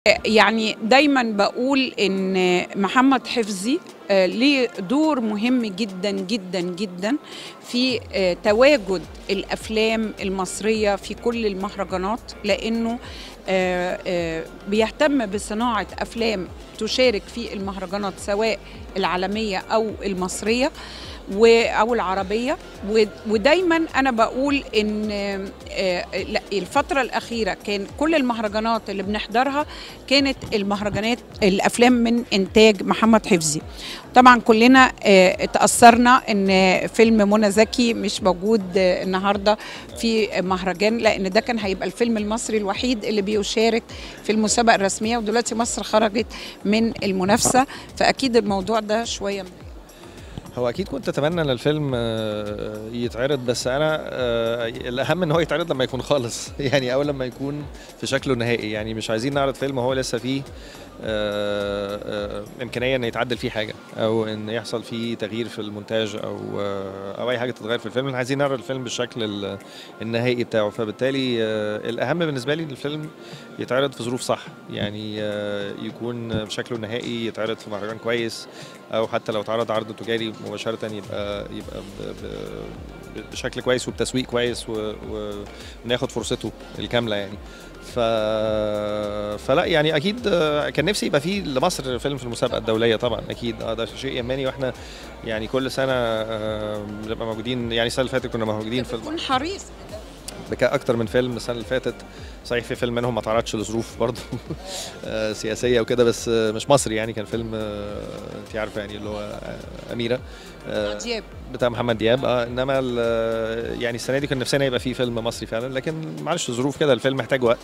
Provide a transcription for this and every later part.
يعني دايما بقول ان محمد حفظي آه، ليه دور مهم جدا جدا جدا في آه، تواجد الافلام المصريه في كل المهرجانات لانه آه، آه، بيهتم بصناعه افلام تشارك في المهرجانات سواء العالميه او المصريه و- او العربيه و- ودايما انا بقول ان آه، لا، الفتره الاخيره كان كل المهرجانات اللي بنحضرها كانت المهرجانات الافلام من انتاج محمد حفظي طبعا كلنا آه، اتاثرنا ان فيلم منى زكي مش موجود آه، النهارده في مهرجان لان ده كان هيبقى الفيلم المصري الوحيد اللي بيشارك في المسابقه الرسميه ودلوقتي مصر خرجت من المنافسه فاكيد الموضوع ده شويه هو اكيد كنت اتمنى ان الفيلم آه، يتعرض بس انا آه، الاهم ان هو يتعرض لما يكون خالص يعني او لما يكون في شكله نهائي يعني مش عايزين نعرض فيلم هو لسه فيه آه، آه، امكانيه ان يتعدل فيه حاجه او ان يحصل فيه تغيير في المونتاج او آه، او اي حاجه تتغير في الفيلم احنا عايزين نعرض الفيلم بالشكل ال- النهائي بتاعه فبالتالي آه، الاهم بالنسبه لي ان الفيلم يتعرض في ظروف صح يعني آه، يكون بشكله النهائي يتعرض في مهرجان كويس او حتى لو اتعرض عرض تجاري مباشره يبقى يبقى ب- ب- بشكل كويس وبتسويق كويس و- و- وناخد فرصته الكامله يعني ف... فلا يعني اكيد آه، كان نفسي يبقى فيه لمصر فيلم في المسابقه الدوليه طبعا اكيد اه ده شيء يهمني واحنا يعني كل سنه آه، بنبقى موجودين يعني السنه اللي فاتت كنا موجودين في تكون حريص بكاء اكتر من فيلم السنه اللي فاتت صحيح في فيلم منهم ما اتعرضش لظروف برضه آه، سياسيه وكده بس آه، مش مصري يعني كان فيلم آه، انت عارفه يعني اللي هو آه، اميره آه، دياب بتاع محمد دياب اه انما ال- يعني السنه دي كان نفسنا يبقى فيه فيلم مصري فعلا لكن معلش ظروف كده الفيلم محتاج وقت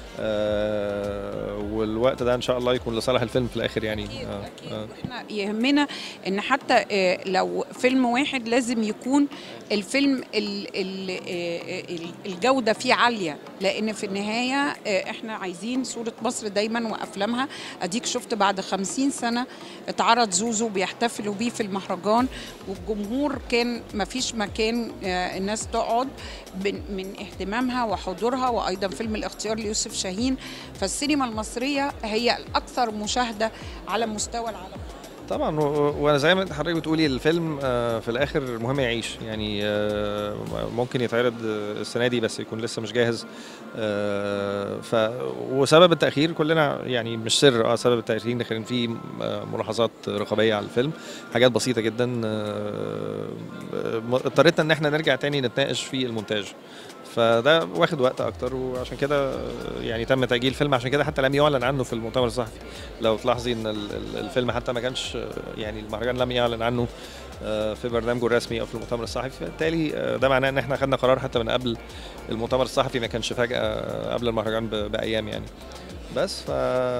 آه والوقت ده ان شاء الله يكون لصالح الفيلم في الاخر يعني أكيد آه أكيد آه. وإحنا يهمنا إن حتى آه، لو فيلم واحد لازم يكون الفيلم ال- ال- آه، ال- الجودة فيه عالية لأن في النهاية آه، إحنا عايزين صورة مصر دايما وأفلامها أديك شفت بعد خمسين سنة اتعرض زوزو بيحتفلوا بيه في المهرجان والجمهور كان مفيش مكان آه، الناس تقعد من من اهتمامها وحضورها وأيضا فيلم الاختيار ليوسف شاهين فالسينما المصرية هي الأكثر مشاهدة على مستوى العالم طبعا و- وانا زي ما حضرتك بتقولي الفيلم آه، في الاخر مهم يعيش يعني آه، ممكن يتعرض آه، السنه دي بس يكون لسه مش جاهز آه، ف وسبب التاخير كلنا يعني مش سر اه سبب التاخير ان كان في آه، ملاحظات رقابيه على الفيلم حاجات بسيطه جدا آه، آه، اضطرينا ان احنا نرجع تاني نتناقش في المونتاج فده واخد وقت اكتر وعشان كده آه، يعني تم تاجيل الفيلم عشان كده حتى لم يعلن عنه في المؤتمر الصحفي لو تلاحظي ان ال- ال- الفيلم حتى ما كانش آه، يعني المهرجان لم يعلن عنه آه، في برنامجه الرسمي او في المؤتمر الصحفي فبالتالي آه، ده معناه ان احنا خدنا قرار حتى من قبل المؤتمر الصحفي ما كانش فجاه آه، قبل المهرجان ب- بايام يعني بس ف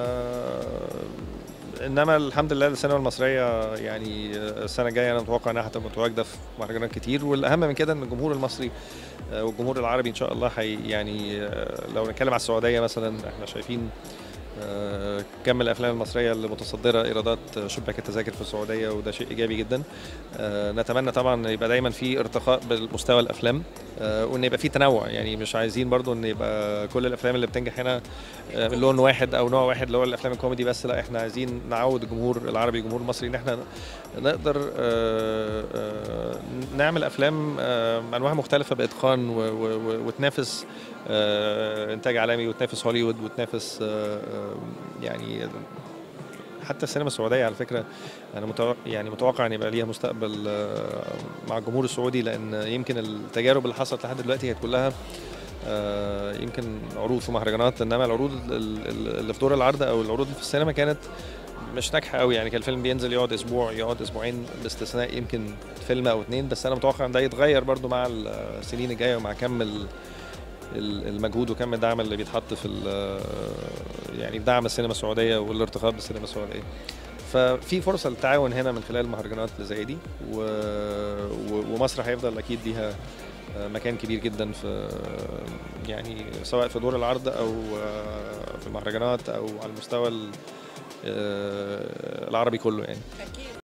انما الحمد لله السينما المصريه يعني آه، السنه الجايه انا متوقع انها هتبقى متواجده في مهرجانات كتير والاهم من كده ان الجمهور المصري آه، والجمهور العربي ان شاء الله حي يعني آه، لو نتكلم على السعوديه مثلا احنا شايفين آه، كم الافلام المصريه اللي متصدره ايرادات شباك التذاكر في السعوديه وده شيء ايجابي جدا آه، نتمنى طبعا يبقى دايما في ارتقاء بالمستوى الافلام آه، وان يبقى في تنوع يعني مش عايزين برضو ان يبقى كل الافلام اللي بتنجح هنا آه، من لون واحد او نوع واحد اللي هو الافلام الكوميدي بس لا احنا عايزين نعود الجمهور العربي الجمهور المصري ان احنا نقدر آه، آه، نعمل افلام آه، انواع مختلفه باتقان و- و- و- وتنافس آه، انتاج عالمي وتنافس هوليوود وتنافس آه، آه، يعني حتى السينما السعوديه على فكره انا متوقع يعني متوقع ان يبقى ليها مستقبل آه، مع الجمهور السعودي لان يمكن التجارب اللي حصلت لحد دلوقتي كانت كلها آه، يمكن عروض في مهرجانات انما العروض ال- ال- اللي في دور العرض او العروض اللي في السينما كانت مش ناجحه قوي يعني كان الفيلم بينزل يقعد اسبوع يقعد اسبوعين باستثناء يمكن فيلم او اتنين بس انا متوقع ان ده يتغير برضو مع السنين الجايه ومع كم ال- ال- المجهود وكم الدعم اللي بيتحط في ال- يعني في دعم السينما السعوديه والارتقاء بالسينما السعوديه ففي فرصه للتعاون هنا من خلال المهرجانات اللي زي دي و... و... ومصر هيفضل اكيد ليها مكان كبير جدا في يعني سواء في دور العرض او في المهرجانات او على المستوى ال- العربي كله يعني أكيد